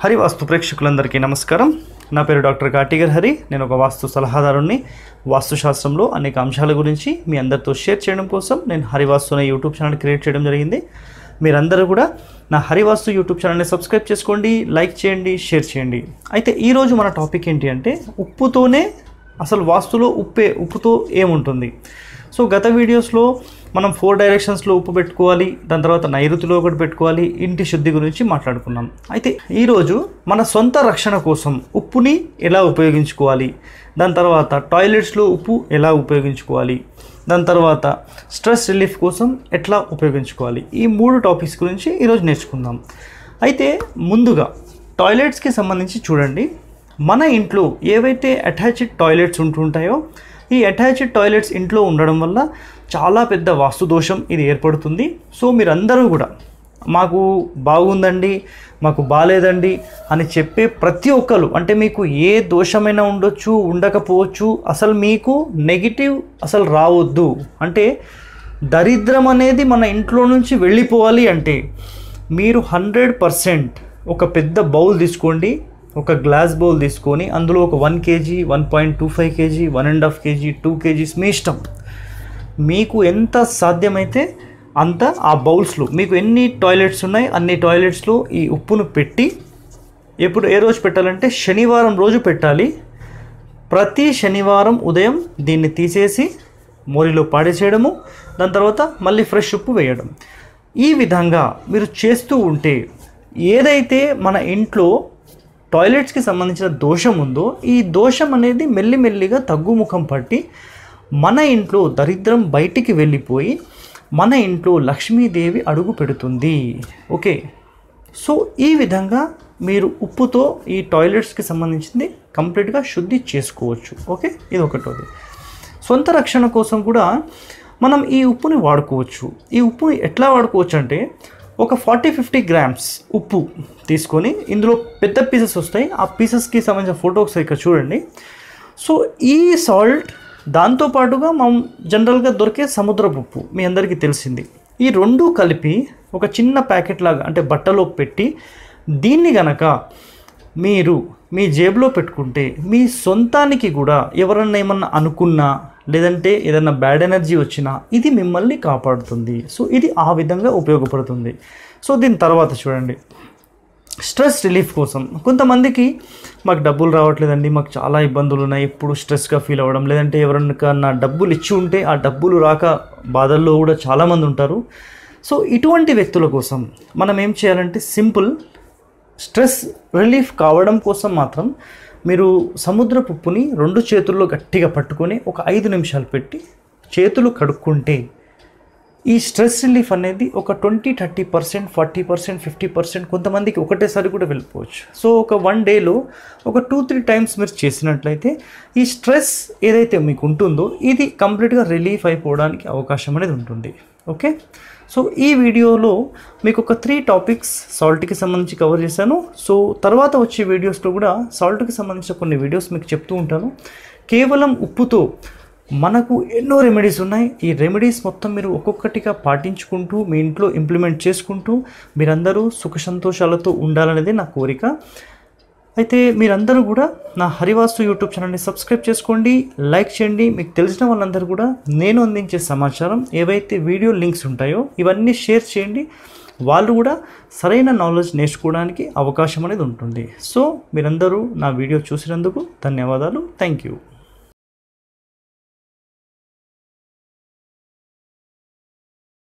హరి వాస్తు ప్రేక్షకులందరికీ నమస్కారం నా పేరు డాక్టర్ కాటిగర్ హరి నేను ఒక వాస్తు సలహాదారుణ్ణి వాస్తుశాస్త్రంలో అనేక అంశాల గురించి మీ అందరితో షేర్ చేయడం కోసం నేను హరివాస్తు అనే యూట్యూబ్ ఛానల్ క్రియేట్ చేయడం జరిగింది మీరందరూ కూడా నా హరివాస్తు యూట్యూబ్ ఛానల్ని సబ్స్క్రైబ్ చేసుకోండి లైక్ చేయండి షేర్ చేయండి అయితే ఈరోజు మన టాపిక్ ఏంటి అంటే ఉప్పుతోనే అసలు వాస్తులో ఉప్పే ఉప్పుతో ఏముంటుంది సో గత వీడియోస్లో మనం ఫోర్ డైరెక్షన్స్లో ఉప్పు పెట్టుకోవాలి దాని తర్వాత నైరుతిలో ఒకటి పెట్టుకోవాలి ఇంటి శుద్ధి గురించి మాట్లాడుకున్నాం అయితే ఈరోజు మన సొంత రక్షణ కోసం ఉప్పుని ఎలా ఉపయోగించుకోవాలి దాని తర్వాత టాయిలెట్స్లో ఉప్పు ఎలా ఉపయోగించుకోవాలి దాని తర్వాత స్ట్రెస్ రిలీఫ్ కోసం ఎట్లా ఉపయోగించుకోవాలి ఈ మూడు టాపిక్స్ గురించి ఈరోజు నేర్చుకుందాం అయితే ముందుగా టాయిలెట్స్కి సంబంధించి చూడండి మన ఇంట్లో ఏవైతే అటాచ్డ్ టాయిలెట్స్ ఉంటుంటాయో ఈ అటాచ్డ్ టాయిలెట్స్ ఇంట్లో ఉండడం వల్ల చాలా పెద్ద వాస్తు దోషం ఇది ఏర్పడుతుంది సో మీరందరూ కూడా మాకు బాగుందండి మాకు బాగాలేదండి అని చెప్పే ప్రతి ఒక్కరు అంటే మీకు ఏ దోషమైనా ఉండొచ్చు ఉండకపోవచ్చు అసలు మీకు నెగిటివ్ అసలు రావద్దు అంటే దరిద్రం అనేది మన ఇంట్లో నుంచి వెళ్ళిపోవాలి అంటే మీరు హండ్రెడ్ పర్సెంట్ ఒక పెద్ద బౌల్ తీసుకోండి ఒక గ్లాస్ బౌల్ తీసుకొని అందులో ఒక one KG one point two five KG one and half KG two KGs మీ ఇష్టం మీకు ఎంత సాధ్యమైతే అంత ఆ బౌల్స్లో మీకు ఎన్ని టాయిలెట్స్ ఉన్నాయి అన్ని టాయిలెట్స్లో ఈ ఉప్పును పెట్టి ఎప్పుడు ఏ రోజు పెట్టాలంటే శనివారం రోజు పెట్టాలి ప్రతి శనివారం ఉదయం దీన్ని తీసేసి మోరిలో పాడేసేయడము దాని తర్వాత మళ్ళీ ఫ్రెష్ ఉప్పు వేయడం ఈ విధంగా మీరు చేస్తూ ఉంటే ఏదైతే మన ఇంట్లో టాయిలెట్స్కి సంబంధించిన దోషం ఉందో ఈ దోషం అనేది మెల్లిమెల్లిగా తగ్గుముఖం పట్టి మన ఇంట్లో దరిద్రం బయటికి వెళ్ళిపోయి మన ఇంట్లో లక్ష్మీదేవి అడుగు పెడుతుంది ఓకే సో ఈ విధంగా మీరు ఉప్పుతో ఈ టాయిలెట్స్కి సంబంధించింది కంప్లీట్గా శుద్ధి చేసుకోవచ్చు ఓకే ఇది ఒకటోది సొంత రక్షణ కోసం కూడా మనం ఈ ఉప్పుని వాడుకోవచ్చు ఈ ఉప్పుని ఎట్లా వాడుకోవచ్చు అంటే ఒక ఫార్టీ ఫిఫ్టీ గ్రామ్స్ ఉప్పు తీసుకొని ఇందులో పెద్ద పీసెస్ వస్తాయి ఆ పీసెస్కి సంబంధించిన ఫోటో ఒకసారి ఇక్కడ చూడండి సో ఈ సాల్ట్ దాంతోపాటుగా మనం జనరల్గా దొరికే సముద్రపు ఉప్పు మీ అందరికీ తెలిసింది ఈ రెండు కలిపి ఒక చిన్న ప్యాకెట్ లాగా అంటే బట్టలో పెట్టి దీన్ని గనక మీరు మీ జేబులో పెట్టుకుంటే మీ సొంతానికి కూడా ఎవరన్నా ఏమన్నా అనుకున్నా లేదంటే ఏదన్నా బ్యాడ్ ఎనర్జీ వచ్చినా ఇది మిమ్మల్ని కాపాడుతుంది సో ఇది ఆ విధంగా ఉపయోగపడుతుంది సో దీని తర్వాత చూడండి స్ట్రెస్ రిలీఫ్ కోసం కొంతమందికి మాకు డబ్బులు రావట్లేదండి మాకు చాలా ఇబ్బందులు ఉన్నాయి ఎప్పుడు స్ట్రెస్గా ఫీల్ అవ్వడం లేదంటే ఎవరికన్నా డబ్బులు ఇచ్చి ఉంటే ఆ డబ్బులు రాక బాధల్లో కూడా చాలామంది ఉంటారు సో ఇటువంటి వ్యక్తుల కోసం మనం ఏం చేయాలంటే సింపుల్ స్ట్రెస్ రిలీఫ్ కావడం కోసం మాత్రం మీరు సముద్రపు ఉప్పుని రెండు చేతుల్లో గట్టిగా పట్టుకొని ఒక ఐదు నిమిషాలు పెట్టి చేతులు కడుక్కుంటే ఈ స్ట్రెస్ రిలీఫ్ అనేది ఒక twenty thirty percent forty percent fifty percent కొంతమందికి ఒకటేసారి కూడా వెళ్ళిపోవచ్చు సో ఒక వన్ డేలో ఒక టూ త్రీ టైమ్స్ మీరు చేసినట్లయితే ఈ స్ట్రెస్ ఏదైతే మీకు ఉంటుందో ఇది కంప్లీట్గా రిలీఫ్ అయిపోవడానికి అవకాశం అనేది ఉంటుంది ఓకే సో ఈ వీడియోలో మీకు ఒక త్రీ టాపిక్స్ సాల్ట్కి సంబంధించి కవర్ చేశాను సో తర్వాత వచ్చే వీడియోస్లో కూడా సాల్ట్కి సంబంధించిన కొన్ని వీడియోస్ మీకు చెప్తూ ఉంటాను కేవలం ఉప్పుతో మనకు ఎన్నో రెమెడీస్ ఉన్నాయి ఈ రెమెడీస్ మొత్తం మీరు ఒక్కొక్కటిగా పాటించుకుంటూ మీ ఇంట్లో ఇంప్లిమెంట్ చేసుకుంటూ మీరందరూ సుఖ సంతోషాలతో ఉండాలనేది నా కోరిక అయితే మీరందరూ కూడా నా హరివాస్తు యూట్యూబ్ ఛానల్ని సబ్స్క్రైబ్ చేసుకోండి లైక్ చేయండి మీకు తెలిసిన వాళ్ళందరూ కూడా నేను అందించే సమాచారం ఏవైతే వీడియో లింక్స్ ఉంటాయో ఇవన్నీ షేర్ చేయండి వాళ్ళు కూడా సరైన నాలెడ్జ్ నేర్చుకోవడానికి అవకాశం అనేది ఉంటుంది సో మీరందరూ నా వీడియో చూసినందుకు ధన్యవాదాలు థ్యాంక్ యూ